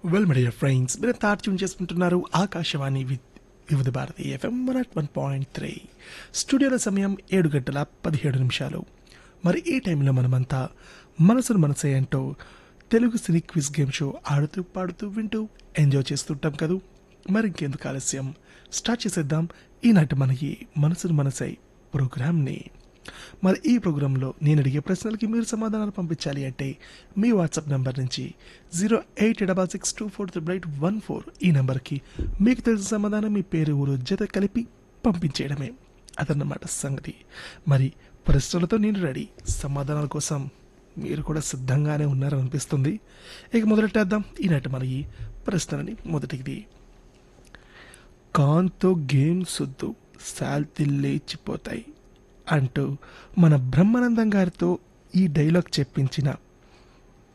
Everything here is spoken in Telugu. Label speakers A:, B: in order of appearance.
A: వెల్ మై డియర్ ఫ్రెండ్స్ మీరు తార్ ట్యూన్ చేసుకుంటున్నారు Akashvani with Vividh Bharati FM one at one point three స్టూడియోల సమయం ఏడు గంటల పదిహేడు నిమిషాలు మరి ఈ టైంలో మనమంతా మనసును మనసే అంటూ Telugu cine quiz game show ఆడుతూ పాడుతూ వింటూ ఎంజాయ్ చేస్తుంటాం కదూ మరి ఇంకెందుకు ఆలస్యం స్టార్ట్ చేసేద్దాం ఈనాటి మన ఈ మనసును మనసై ప్రోగ్రామ్ని మరి ఈ ప్రోగ్రాంలో నేను అడిగే ప్రశ్నలకి మీరు సమాధానాలు పంపించాలి అంటే మీ వాట్సాప్ నెంబర్ నుంచి zero eight double six two four triple eight one four ఈ నెంబర్కి మీకు తెలిసిన సమాధానం మీ పేరు ఊరు జత కలిపి పంపించేయడమే అదన్నమాట సంగతి మరి ప్రశ్నలతో నేను రెడీ సమాధానాల కోసం మీరు కూడా సిద్ధంగానే ఉన్నారనిపిస్తుంది ఇక మొదలెట్టేద్దాం ఈనాటి మన ఈ ప్రశ్నలని మొదటిది కాన్తో గేమ్ సుద్దు శాల్తి లేచిపోతాయి అంటూ మన బ్రహ్మానందం గారితో ఈ డైలాగ్ చెప్పించిన